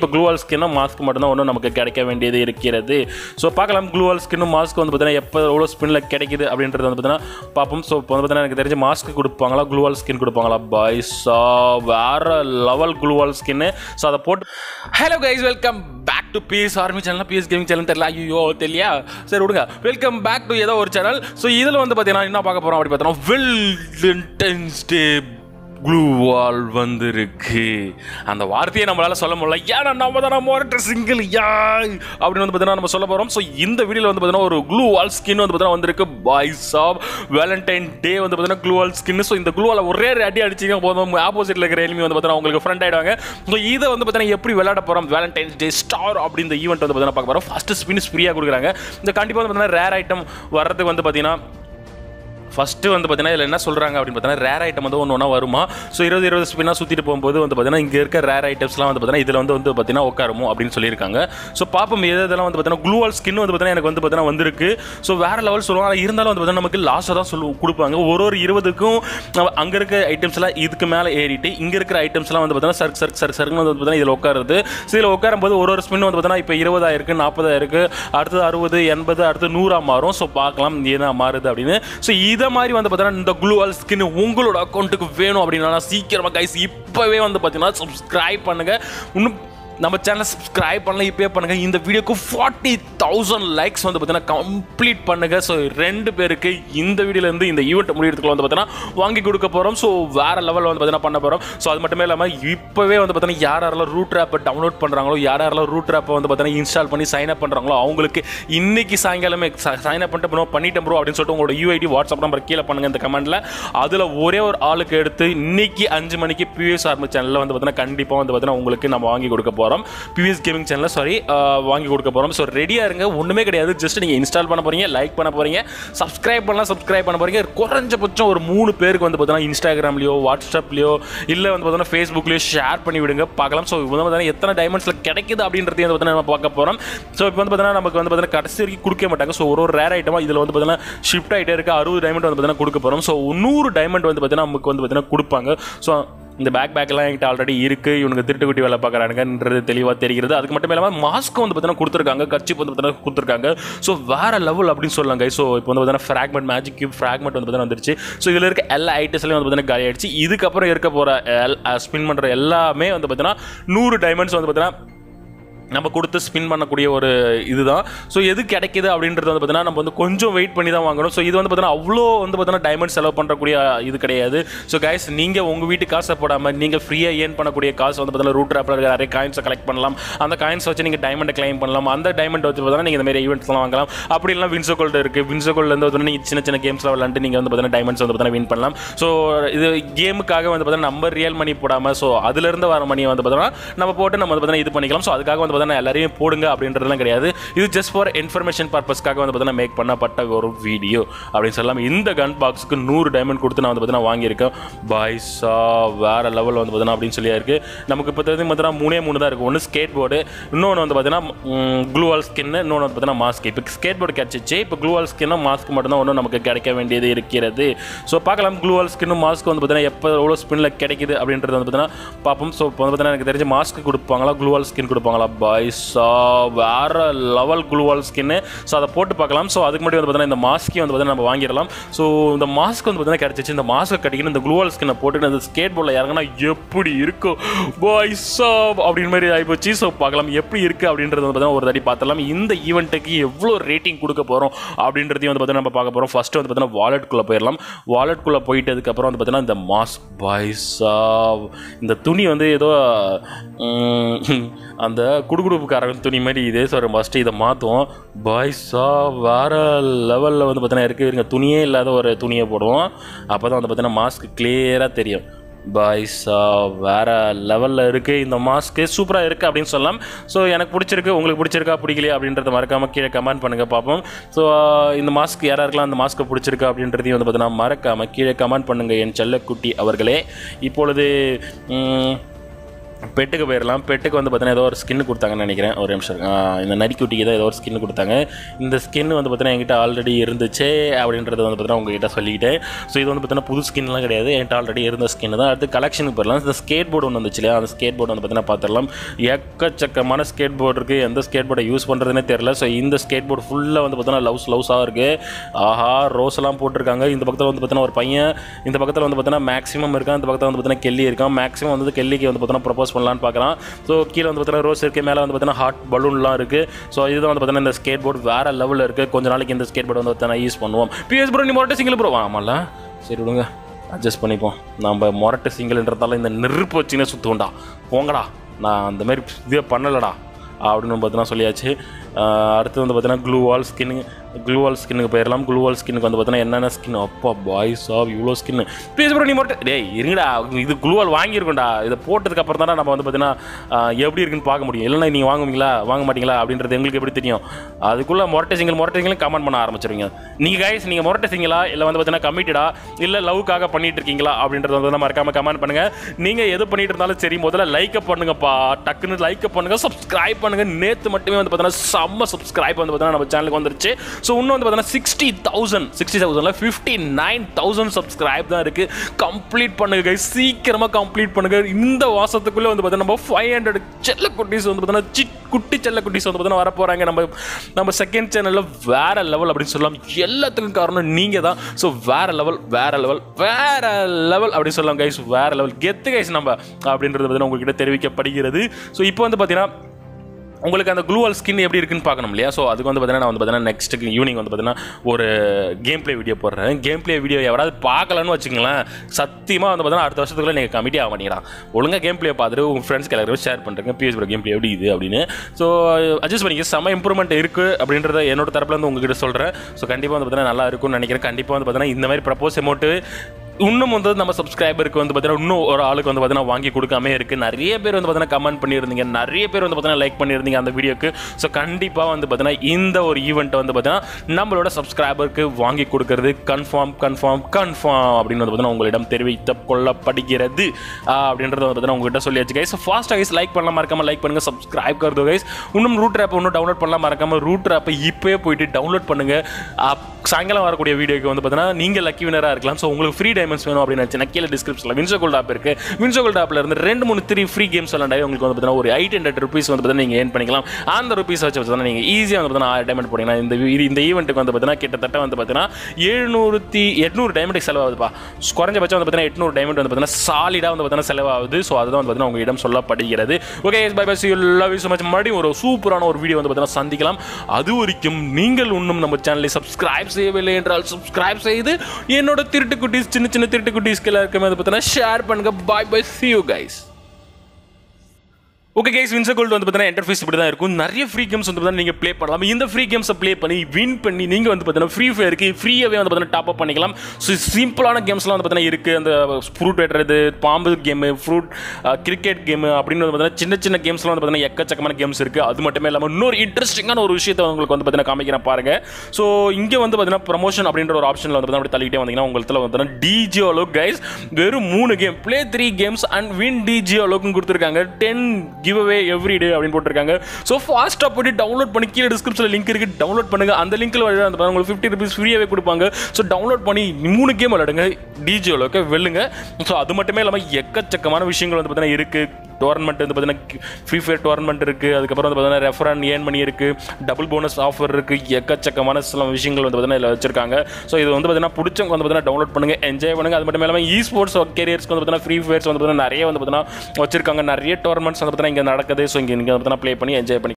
இப்போ க்ளூவால் ஸ்கின்னும் மாஸ்க் மட்டும்தான் ஒன்றும் நமக்கு கிடைக்க வேண்டியது இருக்கிறது ஸோ பார்க்கலாம் க்ளூவால் ஸ்கின்னும் மாஸ்க் வந்து பார்த்தீங்கன்னா எப்போ எவ்வளோ ஸ்பின்னில் கிடைக்குது அப்படின்றது வந்து பார்த்தீங்கன்னா பார்ப்போம் ஸோ இப்போ வந்து பார்த்தீங்கன்னா எனக்கு தெரிஞ்ச மாஸ்க் கொடுப்பாங்களா க்ளூவால் ஸ்கின் கொடுப்பாங்களா பாய்ஸா வேற லெவல் க்ளூவால் ஸ்கின்னு ஸோ அதை போட்டு hello guys welcome back to PS army channel PS gaming channel தெரியல ஐயோ தெரியலையா சரி விடுங்க வெல்கம் பேக் டு ஏதோ ஒரு சேனல் ஸோ இதில் வந்து பார்த்தீங்கன்னா என்ன பார்க்க போகிறோம் அப்படி பார்த்தோன்னா வெல் டே க்ளூ வால் வந்திருக்கு அந்த வார்த்தையை நம்மளால சொல்ல முடியல ஏன்னா நம்ம தான் நம்ம சிங்கிள் யா அப்படின்னு வந்து பார்த்தீங்கன்னா நம்ம சொல்ல போகிறோம் ஸோ இந்த வீடியோவில் வந்து பார்த்தீங்கன்னா ஒரு க்ளூ வால் ஸ்கின் வந்து பார்த்தீங்கன்னா வந்திருக்கு பாய்ஸ் ஆஃப் வேலண்டைன் டே வந்து பார்த்தீங்கன்னா க்ளூ வால் ஸ்கின் ஸோ இந்த க்ளூ வால் ஒரே ஒரு அடி அடிச்சிங்க போதும் ஆப்போசிட்டில் இருக்கிற எனிமி வந்து பார்த்தீங்கன்னா உங்களுக்கு ஃப்ரெண்ட் ஆயிடுவாங்க ஸோ இதை வந்து பார்த்தீங்கன்னா எப்படி விளையாட போகிறோம் வேலண்டைன்ஸ் டே ஸ்டார் அப்படி இந்த ஈவெண்ட் வந்து பார்த்தீங்கன்னா பார்க்க போகிறோம் ஃபஸ்ட்டு ஸ்பின்ஸ் ஃப்ரீயாக கொடுக்குறாங்க இந்த கண்டிப்பாக வந்து பார்த்தீங்கன்னா ரேர் ஐட்டம் வர்றதுக்கு வந்து பார்த்தீங்கன்னா ஃபஸ்ட்டு வந்து பார்த்தீங்கன்னா இதில் என்ன சொல்கிறாங்க அப்படின்னு பார்த்தீங்கன்னா ரேர் ஐட்டம் வந்து ஒன்று ஒன்றா வருமா ஸோ இருபது இருபது ஸ்பின்னாக சுற்றிட்டு போகும்போது வந்து பார்த்தீங்கன்னா இங்கே இருக்க ரேர் ஐட்டம்ஸ்லாம் வந்து பார்த்தீங்கன்னா இதில் வந்து வந்து பார்த்தீங்கன்னா உட்காருமோ அப்படின்னு சொல்லியிருக்காங்க ஸோ பார்ப்போம் எது இதெல்லாம் வந்து பார்த்தீங்கன்னா க்ளூவால் ஸ்கின் வந்து பார்த்தீங்கன்னா எனக்கு வந்து பார்த்தீங்கன்னா வந்திருக்கு ஸோ வேறு லெவல் சொல்லுவாங்க ஆனால் இருந்தாலும் வந்து பார்த்தீங்கன்னா நமக்கு லாஸாக தான் சொல்லு கொடுப்பாங்க ஒரு ஒரு இருபதுக்கும் அங்கே இருக்க ஐட்டம்ஸ்லாம் இதுக்கு மேலே ஏறிட்டு இங்கே இருக்கிற ஐட்டம்ஸ்லாம் வந்து பார்த்தீங்கன்னா சர்க் சர்க் சர்க் சர்க்னு வந்து பார்த்தீங்கன்னா இதில் உட்காருது ஸோ இதில் உட்காரும் போது ஒரு ஒரு ஸ்பின் வந்து பார்த்தீங்கன்னா இப்போ இருபதாயிருக்கு நாற்பதாயிருக்கு அடுத்தது அறுபது எண்பது அடுத்து நூறாக மாறும் ஸோ பார்க்கலாம் ஏன்னா மாறுது அப்படின்னு ஸோ இதை மாதிரி வந்து பார்த்தீங்கன்னா இந்த க்ளூவால் ஸ்கின் உங்களோட அக்கௌண்ட்டுக்கு வேணும் அப்படின்னா சீக்கிரமாக கைஸ் இப்போவே வந்து பார்த்தீங்கன்னா சப்ஸ்கிரைப் பண்ணுங்கள் இன்னும் நம்ம சேனலை சப்ஸ்கிரைப் பண்ணல இப்போயே பண்ணுங்கள் இந்த வீடியோக்கு ஃபார்ட்டி தௌசண்ட் லைக்ஸ் வந்து பார்த்தீங்கன்னா கம்ப்ளீட் பண்ணுங்கள் ஸோ ரெண்டு பேருக்கு இந்த வீடியோலேருந்து இந்த ஈவெண்ட் முடியறதுக்குள்ள வந்து பார்த்தீங்கன்னா வாங்கி கொடுக்க போகிறோம் ஸோ வேறு லெவலில் வந்து பார்த்தீங்கன்னா பண்ண போகிறோம் ஸோ அது மட்டுமே இல்லாமல் இப்போவே வந்து பார்த்தீங்கன்னா யார் யாரெல்லாம் ரூட் ஆப்பை டவுன்லோட் பண்ணுறாங்களோ யார் யாரெல்லாம் ரூட் ஆப்பை வந்து பார்த்தீங்கன்னா இன்ஸ்டால் பண்ணி சைன் அப் பண்ணுறாங்களோ அவங்களுக்கு இன்னைக்கு சாயங்காலமே சைன் அப் பண்ணிட்டு ப்ரோ பண்ணிட்டேன் ப்ரோ அப்படின்னு சொல்லிட்டு உங்களோட யூஐடி வாட்ஸ்அப் நம்பர் கீழே பண்ணுங்கள் இந்த கமெண்ட்டில் அதில் ஒரே ஒரு ஆளுக்கு எடுத்து இன்னைக்கு அஞ்சு மணிக்கு பிஎஸ் ஆர்மி சேனலில் வந்து பார்த்தீங்கன்னா கண்டிப்பாக வந்து பார்த்தீங்கன்னா உங்களுக்கு நம்ம வாங்கி கொடுக்க போகிறோம் பிவிஎஸ் கேமிங் சேனலில் சாரி வாங்கி கொடுக்க போகிறோம் ஸோ ரெடியாக இருங்க ஒன்றுமே கிடையாது ஜஸ்ட் நீங்கள் இன்ஸ்டால் பண்ண போகிறீங்க லைக் பண்ண போகிறீங்க சப்ஸ்கிரைப் பண்ணலாம் சப்ஸ்கிரைப் பண்ண போகிறீங்க குறைஞ்சபட்சம் ஒரு மூணு பேருக்கு வந்து பார்த்தீங்கன்னா இன்ஸ்டாகிராம்லையோ வாட்ஸ்அப்லையோ இல்லை வந்து பார்த்தீங்கன்னா ஃபேஸ்புக்லையோ ஷேர் பண்ணி விடுங்க பார்க்கலாம் ஸோ வந்து பார்த்தீங்கன்னா எத்தனை டைமண்ட்ஸில் கிடைக்குது அப்படின்றதையும் வந்து பார்த்தீங்கன்னா நம்ம பார்க்க போகிறோம் ஸோ இப்போ வந்து பார்த்தீங்கன்னா நமக்கு வந்து பார்த்தீங்கன்னா கடைசி வரைக்கும் கொடுக்க மாட்டாங்க ஸோ ஒரு ஒரு ரேர் ஐட்டமாக இதில் வந்து பார்த்தீங்கன்னா ஷிஃப்ட் ஆகிட்டே இருக்குது அறுபது டைமண்ட் வந்து பார்த்தீங்கன்னா கொடுக்க போகிறோம் ஸோ நூறு டைமண்ட் வந்து பார்த்தீங்கன்னா நமக்கு வந்து பார்த்தீங்கன்னா கொடுப்பாங்க ஸோ இந்த பேக் பேக்லாம் என்கிட்ட ஆல்ரெடி இருக்குது இவனுக்கு திருட்டு குட்டி வேலை பார்க்குறானுங்கன்றது தெளிவாக தெரிகிறது அதுக்கு மட்டும் இல்லாமல் மாஸ்க்கும் வந்து பார்த்தீங்கன்னா கொடுத்துருக்காங்க கட்சி வந்து பார்த்தீங்கன்னா கொடுத்துருக்காங்க ஸோ வேறு லெவல் அப்படின்னு சொல்லலாங்க ஸோ இப்போ வந்து பார்த்தீங்கன்னா ஃப்ராக்மெண்ட் மேஜிக் கியூப் ஃப்ராக்மெண்ட் வந்து பார்த்தீங்கன்னா வந்துருச்சு ஸோ இதில் இருக்க எல்லா ஐட்டஸ்லையும் வந்து பார்த்தீங்கன்னா காலி ஆயிடுச்சு இதுக்கப்புறம் இருக்க போகிற ஸ்பின் பண்ணுற எல்லாமே வந்து பார்த்தீங்கன்னா நூறு டைமண்ட்ஸ் வந்து பார்த்தீங்கன்னா நம்ம கொடுத்து ஸ்பின் பண்ணக்கூடிய ஒரு இதுதான் ஸோ எது கிடைக்குது அப்படின்றது வந்து பார்த்தீங்கன்னா நம்ம வந்து கொஞ்சம் வெயிட் பண்ணி தான் வாங்கணும் ஸோ இது வந்து பார்த்தீங்கன்னா அவ்வளோ வந்து பார்த்தீங்கன்னா டைமண்ட் செலவு பண்ணுறக்கூடிய இது கிடையாது ஸோ கைஸ் நீங்கள் உங்கள் வீட்டு காசை போடாமல் நீங்கள் ஃப்ரீயாக ஏர்ன் பண்ணக்கூடிய காசு வந்து பார்த்தீங்கன்னா ரூட் ஆப்பில் இருக்கிற நிறைய காயின்ஸை கலெக்ட் பண்ணலாம் அந்த காயின்ஸ் வச்சு நீங்கள் டைமண்டை கிளைம் பண்ணலாம் அந்த டைமண்ட் வச்சு பார்த்தீங்கன்னா நீங்கள் இந்த மாதிரி ஈவெண்ட்ஸ்லாம் வாங்கலாம் அப்படி இல்லைனா வின்சோ கோல்டு இருக்குது வின்சோ கோல்டு வந்து நீங்கள் சின்ன சின்ன கேம்ஸில் விளாண்டு நீங்கள் வந்து பார்த்தீங்கன்னா டைமண்ட்ஸ் வந்து பார்த்தீங்கன்னா வின் பண்ணலாம் ஸோ இது கேமுக்காக வந்து பார்த்தீங்கன்னா நம்ம ரியல் மணி போடாமல் ஸோ அதுலேருந்து வர மணியை வந்து பார்த்தீங்கன்னா நம்ம போட்டு நம்ம வந்து பார்த்தீங்கன்னா இது பண்ணிக்கலாம் ஸோ அதுக்காக வந்து பார்த்தீங்கன்னா எல்லாரையும் போடுங்க அப்படின்றதுலாம் கிடையாது இது ஜஸ்ட் ஃபார் இன்ஃபர்மேஷன் பர்பஸ்க்காக வந்து பார்த்தீங்கன்னா மேக் பண்ணப்பட்ட ஒரு வீடியோ அப்படின்னு சொல்லலாம் இந்த கன் பாக்ஸுக்கு நூறு டைமண்ட் கொடுத்து நான் வந்து பார்த்தீங்கன்னா வாங்கியிருக்கேன் பாய்ஸா வேற லெவல் வந்து பார்த்தீங்கன்னா அப்படின்னு சொல்லியா இருக்கு நமக்கு இப்போ தெரிஞ்சு பார்த்தீங்கன்னா மூணே மூணு தான் இருக்குது ஒன்று ஸ்கேட் போர்டு இன்னொன்று வந்து பார்த்தீங்கன்னா க்ளூவால் ஸ்கின்னு இன்னொன்று வந்து பார்த்தீங்கன்னா மாஸ்க் இப்போ ஸ்கேட் போர்டு கிடச்சிச்சு இப்போ க்ளூவால் ஸ்கின்னும் மாஸ்க் மட்டும் தான் ஒன்றும் நமக்கு கிடைக்க வேண்டியது இருக்கிறது ஸோ பார்க்கலாம் க்ளூவால் ஸ்கின்னும் மாஸ்க் வந்து பார்த்தீங்கன்னா எப்போ எவ்வளோ ஸ்பின்னில் கிடைக்குது அப்படின்றது வந்து பார்த்தீங்கன்னா பார்ப்போம் ஸோ இப்போ வந்து பார்த்தீங்கன்னா எனக்கு தெரிஞ்ச மாஸ்க் கொடுப்பாங்களா க்ளூவால் ஸ்கின் கொடுப்பாங்களா பாய்ஸா வேற லெவல் க்ளூவால் ஸ்கின்னு ஸோ அதை போட்டு பார்க்கலாம் ஸோ அதுக்கு முன்னாடி வந்து பார்த்தீங்கன்னா இந்த மாஸ்க்கே வந்து பார்த்தீங்கன்னா நம்ம வாங்கிடலாம் ஸோ இந்த மாஸ்க் வந்து பார்த்தீங்கன்னா கிடச்சிச்சு இந்த மாஸ்க் கிடைக்கணும் இந்த க்ளூவால் ஸ்கின்னை போட்டு அந்த ஸ்கேட் போர்டில் இறங்கினா எப்படி இருக்கும் பாய்ஸா அப்படின்னு மாதிரி ஆகிப்போச்சு ஸோ பார்க்கலாம் எப்படி இருக்குது அப்படின்றது வந்து பார்த்தீங்கன்னா ஒரு தடி பார்த்துலாம் இந்த ஈவெண்ட்டுக்கு எவ்வளோ ரேட்டிங் கொடுக்க போகிறோம் அப்படின்றதையும் வந்து பார்த்தீங்கன்னா நம்ம பார்க்க போகிறோம் ஃபஸ்ட்டு வந்து பார்த்தீங்கன்னா வாலெட்குள்ளே போயிடலாம் வாலெட்குள்ளே போயிட்டதுக்கப்புறம் வந்து பார்த்தீங்கன்னா இந்த மாஸ்க் பாய்ஸா இந்த துணி வந்து ஏதோ உம், அந்த குடுகுடுப்புக்காரன் துணி மாதிரி இது ஸோ ஃபஸ்ட்டு இதை மாற்றுவோம் பாய்ஸா வேறு லெவலில் வந்து பார்த்தீங்கன்னா இருக்குது இருங்க துணியே இல்லாத ஒரு துணியை போடுவோம் அப்போ தான் வந்து பார்த்தீங்கன்னா மாஸ்க் கிளியராக தெரியும் பாய்ஸா வேற லெவலில் இருக்குது இந்த மாஸ்க்கு சூப்பராக இருக்குது அப்படின்னு சொல்லலாம் ஸோ எனக்கு பிடிச்சிருக்கு உங்களுக்கு பிடிச்சிருக்கா பிடிக்கலையா அப்படின்றத மறக்காமல் கீழே கமெண்ட் பண்ணுங்கள் பார்ப்போம் ஸோ இந்த மாஸ்க் யாராருக்கெல்லாம் அந்த மாஸ்க்கு பிடிச்சிருக்கா அப்படின்றதையும் வந்து பார்த்தீங்கன்னா மறக்காமல் கீழே கமெண்ட் பண்ணுங்கள் என் செல்லக்குட்டி அவர்களே இப்பொழுது ம், பெட்டுக்கு போயிடலாம் பெட்டுக்கு வந்து பார்த்தீங்கன்னா ஏதோ ஒரு ஸ்கின் கொடுத்தாங்கன்னு நினைக்கிறேன் ஒரு நிமிஷம் ஆ, இந்த நரிக்குட்டிக்கு தான் ஏதோ ஒரு ஸ்கின் கொடுத்தாங்க இந்த ஸ்கின் வந்து பார்த்தீங்கன்னா என்கிட்ட ஆல்ரெடி இருந்துச்சே அப்படின்றது வந்து பார்த்தீங்கன்னா உங்ககிட்ட சொல்லிக்கிட்டேன் ஸோ இது வந்து பார்த்தீங்கன்னா புது ஸ்கின்லாம் கிடையாது என்கிட்ட ஆல்ரெடி இருந்த ஸ்கின் தான் அடுத்து கலெக்ஷனுக்கு போயிடலாம் இந்த ஸ்கேட் போர்டு ஒன்று வந்துச்சு இல்லையா அந்த ஸ்கேட் போர்டு வந்து பார்த்தீங்கன்னா பார்த்துடலாம் எக்கச்சக்கமான ஸ்கேட் போர்டு இருக்குது எந்த ஸ்கேட் போர்டை யூஸ் பண்ணுறதுனே தெரியல ஸோ இந்த ஸ்கேட் போர்டு ஃபுல்லாக வந்து பார்த்தீங்கன்னா லவ்ஸ் லவ்ஸாக இருக்குது ஆஹா ரோஸ் எல்லாம் போட்டிருக்காங்க இந்த பக்கத்தில் வந்து பார்த்தீங்கன்னா ஒரு பையன் இந்த பக்கத்தில் வந்து பார்த்தீங்கன்னா மேக்ஸிமம் இருக்கான் இந்த பக்கத்தில் வந்து பார்த்தீங்கன்னா கெல்லி இருக்கான் மேக்ஸிமம் வந்து கெல்லிக்கு வந்து பார்த்தீங்கன்னா ப்ரப்போஸ் பண்ணலான்னு பார்க்குறான் ஸோ கீழே வந்து பார்த்தீங்கன்னா ரோஸ் இருக்குது மேலே வந்து பார்த்தீங்கன்னா ஹாட் பலூன்லாம் இருக்குது ஸோ இதுதான் வந்து பார்த்தீங்கன்னா இந்த ஸ்கேட் போர்டு வேறு லெவலில் இருக்குது கொஞ்ச நாளைக்கு இந்த ஸ்கேட் போர்டு வந்து பார்த்தீங்கன்னா யூஸ் பண்ணுவோம் பிஎஸ் ப்ரோ நீ மொரட்டை சிங்கிள் ப்ரோ ஆமாம்ல சரி விடுங்க அட்ஜஸ்ட் பண்ணிப்போம் நம்ம மொரட்டை சிங்கிள்ன்றதால இந்த நெருப்பு வச்சுன்னு சுற்றுவோண்டா போங்கடா நான் அந்த மாதிரி இதே பண்ணலடா அப்படின்னு பார்த்தீங்கன்னா சொல்லியாச்சு ஆஹ் அடுத்து வந்து பார்த்தீங்கன்னா gloo wall skin gloo wall ஸ்கின்னுக்கு போயிடலாம் க்ளூ வால் ஸ்கின்னுக்கு வந்து பார்த்தீங்கன்னா என்னென்ன ஸ்கின் அப்பா பாய்ஸ் ஆஃப் இவ்வளோ ஸ்கின் ப்ளீஸ் ப்ரோ நீ மட்டும் டேய் இருங்கடா இது க்ளூ வால் வாங்கியிருக்கோம்டா இதை போட்டதுக்கு அப்புறம் தானே நம்ம வந்து பார்த்தீங்கன்னா ஆஹ் எப்படி இருக்குன்னு பார்க்க முடியும் இல்லைன்னா நீங்கள் வாங்குவீங்களா வாங்க மாட்டீங்களா அப்படின்றது எங்களுக்கு எப்படி தெரியும் அதுக்குள்ளே மொரட்டை சிங்கிள் மொரட்டை சிங்கிள் கமெண்ட் பண்ண ஆரம்பிச்சிருவீங்க நீங்கள் கைஸ் நீங்கள் மொரட்டை சிங்கிளா இல்லை வந்து பார்த்தீங்கன்னா கமிட்டடா இல்லை லவ்க்காக பண்ணிட்டு இருக்கீங்களா அப்படின்றத வந்து மறக்காம கமெண்ட் பண்ணுங்க நீங்கள் எது பண்ணிட்டு இருந்தாலும் சரி முதல்ல லைக் பண்ணுங்கப்பா டக்குன்னு லைக் பண்ணுங்க சப்ஸ்கிரைப் பண்ணுங்க நேற்று மட்டுமே வந்து பார்த்தீங்கன்னா செம்ம சப்ஸ்கிரைப் வந்து பார்த்தீங்கன்னா நம்ம சேனலுக்கு வந்துருச்சு ஸோ இன்னும் வந்து பார்த்தீங்கன்னா சிக்ஸ்டி தௌசண்ட் சிக்ஸ்டி தௌசண்ட்ல ஃபிஃப்டி நைன் தௌசண்ட் சப்ஸ்கிரைப் தான் இருக்கு கம்ப்ளீட் பண்ணுங்க guys. சீக்கிரமா கம்ப்ளீட் பண்ணுங்க இந்த வாசத்துக்குள்ள வந்து பார்த்தீங்கன்னா நம்ம ஃபைவ் ஹண்ட்ரட் செல்ல குட்டீஸ் வந்து பார்த்தீங்கன்னா சிட் குட்டி செல்ல குட்டீஸ் வந்து பார்த்தீங்கன்னா வர போறாங்க நம்ம நம்ம செகண்ட் சேனல்ல வேற லெவல் அப்படின்னு சொல்லலாம் எல்லாத்துக்கும் காரணம் நீங்க தான் ஸோ வேற லெவல் வேற லெவல் வேற லெவல் அப்படின்னு சொல்லலாம் கைஸ் வேற லெவல் கெத்து கைஸ் நம்ம அப்படின்றது பார்த்தீங்கன்னா உங்ககிட்ட தெரிவிக்கப்படுகிறது ஸோ இப்போ வந்து பார்த்தீங்கன்னா உங்களுக்கு அந்த க்ளூவல் ஸ்கின் எப்படி இருக்குன்னு பார்க்கணும் இல்லையா ஸோ அதுக்கு வந்து பார்த்தீங்கன்னா நான் வந்து பார்த்தீங்கன்னா நெக்ஸ்ட் ஈவினிங் வந்து பார்த்தீங்கன்னா ஒரு கேம் ப்ளே வீடியோ போடுறேன் கேம் ப்ளே வீடியோ எவராவது பார்க்கலன்னு வச்சுங்களேன் சத்தியமாக வந்து பார்த்தீங்கன்னா அடுத்த வருஷத்துக்குள்ள நீங்கள் கமிட்டி ஆக மாட்டேங்கிறான் ஒழுங்காக கேம் ப்ளே பார்த்துட்டு உங்கள் ஃப்ரெண்ட்ஸ்க்கு எல்லாருக்கும் ஷேர் பண்ணுறேங்க பிஎஸ் ப்ரோ கேம் ப்ளே எப்படி இது அப்படின்னு ஸோ அட்ஜஸ்ட் பண்ணிக்க செம்ம இம்ப்ரூவ்மெண்ட் இருக்குது அப்படின்றத என்னோட தரப்புல இருந்து உங்ககிட்ட சொல்கிறேன் ஸோ கண்டிப்பாக வந்து பார்த்தீங்கன்னா நல்லா இருக்கும்னு நினைக்கிறேன் கண்டிப்பாக வந்து பார்த்தீங்கன்னா இந்த மாதிரி ப்ரப்போஸ் அமௌண்ட்டு இன்னும் வந்து நம்ம சப்ஸ்கிரைபருக்கு வந்து பார்த்தீங்கன்னா இன்னும் ஒரு ஆளுக்கு வந்து பார்த்தீங்கன்னா வாங்கி கொடுக்காம இருக்குது நிறைய பேர் வந்து பார்த்தீங்கன்னா கமெண்ட் பண்ணியிருந்தீங்க நிறைய பேர் வந்து பார்த்தீங்கன்னா லைக் பண்ணியிருந்தீங்க அந்த வீடியோக்கு ஸோ கண்டிப்பாக வந்து பார்த்தீங்கன்னா இந்த ஒரு ஈவெண்ட்டை வந்து பார்த்தீங்கன்னா நம்மளோட சப்ஸ்கிரைபருக்கு வாங்கி கொடுக்கறது கன்ஃபார்ம் கன்ஃபார்ம் கன்ஃபார்ம் அப்படின்னு வந்து பார்த்தீங்கன்னா உங்களிடம் தெரிவித்து கொள்ளப்படுகிறது ஆஹ் அப்படின்றத வந்து பார்த்தீங்கன்னா உங்ககிட்ட சொல்லியாச்சு கைஸ் ஃபாஸ்ட்டாக கைஸ் லைக் பண்ணலாம் மறக்காம லைக் பண்ணுங்க சப்ஸ்கிரைப் கருது கைஸ் இன்னும் ரூட் ஆப் இன்னும் டவுன்லோட் பண்ணலாம் மறக்காம ரூட் ஆப்பை இப்போயே போயிட்டு டவுன்லோட் பண்ணுங்க அப்- சாயங்காலம் வரக்கூடிய வீடியோக்கு வந்து பார்த்தீங்கன்னா நீங்கள் லக்கி வினராக இருக்கலாம் ஸோ உங்களுக்கு ஃப்ரீ டைமண்ட்ஸ் வேணும் அப்படின்னு நினச்சினா கீழே டிஸ்கிரிப்ஷனில் வின்சோ கோல்ட் ஆப் இருக்கு வின்சோ கோல்ட் ஆப்பில் இருந்து ரெண்டு மூணு த்ரீ ஃப்ரீ கேம்ஸ் விளாண்டாவே உங்களுக்கு வந்து பார்த்தீங்கன்னா ஒரு எயிட் ஹண்ட்ரட் ருபீஸ் வந்து பார்த்தீங்கன்னா நீங்கள் ஏர்ன் பண்ணிக்கலாம் அந்த ருபீஸ் வச்சு பார்த்தீங்கன்னா நீங்கள் ஈஸியாக வந்து பார்த்தீங்கன்னா ஆயிரம் டைமண்ட் போனீங்கன்னா இந்த வி- இந்த ஈவெண்ட்டுக்கு வந்து பார்த்தீங்கன்னா கிட்டத்தட்ட வந்து பார்த்தீங்கன்னா எழுநூறுத்தி எட்நூறு டைமண்டுக்கு செலவாகுதுப்பா குறைஞ்சபட்சம் வந்து பார்த்தீங்கன்னா எட்நூறு டைமண்ட் வந்து பார்த்தீங்கன்னா சாலிடாக வந்து பார்த்தீங்கன்னா செலவாகுது ஸோ அதுதான் வந்து பார்த்தீங்கன்னா உங்களிடம் சொல்லப்படுகிறது okay bye bye see love you so much மறுபடியும் ஒரு சூப்பரான ஒரு வீடியோ வந்து பார்த்தீங்கன்னா சந்திக்கலாம் அது வரைக்கும் நீங்கள் இன்னும் நம்ம சேனலை சப்ஸ்கிரைப் செய்யவில்லை என்றால் சப்ஸ்கிரைப் செய்து என்னோட திருட்டு குட்டீஸ் சின்ன சின்ன திருட்டு குட்டீஸ்க்கு எல்லாருக்குமே வந்து பார்த்தீங்கன்னா ஷேர் பண்ணுங்க bye bye see you guys okay guys WinZO gold வந்து பார்த்தீங்கன்னா இன்டர்ஃபேஸ் இப்படி தான் இருக்கும் நிறைய ஃப்ரீ கேம்ஸ் வந்து பார்த்தீங்கன்னா நீங்கள் ப்ளே பண்ணலாம் இந்த ஃப்ரீ கேம்ஸை ப்ளே பண்ணி வின் பண்ணி நீங்கள் வந்து பார்த்தீங்கன்னா ஃப்ரீ ஃபயருக்கு ஃப்ரீயாகவே வந்து பார்த்தீங்கன்னா டாப் அப் பண்ணிக்கலாம் ஸோ சிம்பிளான கேம்ஸ்லாம் வந்து பார்த்தீங்கன்னா இருக்குது அந்த ஃப்ரூட் வெட்டுறது பாம்பு கேமு ஃப்ரூட் கிரிக்கெட் கேமு அப்படின்னு வந்து பார்த்தீங்கன்னா சின்ன சின்ன கேம்ஸ்லாம் வந்து பார்த்தீங்கன்னா எக்கச்சக்கமான கேம்ஸ் இருக்குது அது மட்டுமே இல்லாமல் இன்னொரு இன்ட்ரெஸ்டிங்கான ஒரு விஷயத்தை உங்களுக்கு வந்து பார்த்தீங்கன்னா காமிக்கிறேன் பாருங்க ஸோ இங்கே வந்து பார்த்தீங்கன்னா ப்ரமோஷன் அப்படின்ற ஒரு ஆப்ஷனில் வந்து பார்த்தீங்கன்னா அப்படி தள்ளிட்டே வந்தீங்கன்னா உங்களுக்கு வந்து பார்த்தீங்கன்னா டிஜியோ அளவுக்கு கைஸ் வெறும் மூணு game play three games and win டிஜியோ அளவுக்கு கொடுத்துருக்காங்க ten giveaway every day அப்படின்னு போட்டிருக்காங்க ஸோ ஃபாஸ்ட்டாக போயிட்டு டவுன்லோட் பண்ணி கீழே டிஸ்கிரிப்ஷனில் லிங்க் இருக்கு டவுன்லோட் பண்ணுங்க அந்த லிங்க்கில் வழியாக வந்து உங்களுக்கு ஃபிஃப்டி ருபீஸ் ஃப்ரீயாகவே கொடுப்பாங்க ஸோ டவுன்லோட் பண்ணி மூணு கேம் விளையாடுங்க டிஜி அளவுக்கு வெல்லுங்க ஸோ அது மட்டுமே இல்லாமல் எக்கச்சக்கமான விஷயங்கள் வந்து பார்த்தீங்கன்னா இருக்குது டோர்னமெண்ட் வந்து பார்த்தீங்கன்னா ஃப்ரீ ஃபயர் டோர்னமெண்ட் இருக்குது அதுக்கப்புறம் வந்து பார்த்தீங்கன்னா ரெஃபரன் ஏர்ன் பண்ணி இருக்குது டபுள் போனஸ் ஆஃபர் இருக்குது எக்கச்சக்கமான சில விஷயங்கள் வந்து பார்த்தீங்கன்னா இதில் வச்சிருக்காங்க ஸோ இது வந்து பார்த்தீங்கன்னா பிடிச்சவங்க வந்து பார்த்தீங்கன்னா டவுன்லோட் பண்ணுங்க என்ஜாய் பண்ணுங்க அது மட்டும் இல்லாமல் இ ஸ்போர்ட்ஸ் கேரியர்ஸ்க்கு வந்து பார்த்தீங்கன்னா ஃப்ரீ ஃபயர்ஸ் வந்து பார்த்தீங்கன்னா நிறைய வந்து பார்த்தீங்கன்னா வச்சிருக்காங்க நிறைய டோர்னமெண்ட்ஸ் வந்து பார்த்தீங்கன்னா இங்கே நடக்குது ஸோ இங்கே நீங்கள் வந்து பார்த்தீங்கன்னா ப்ளே பண்ணி என்ஜாய் பண்ணி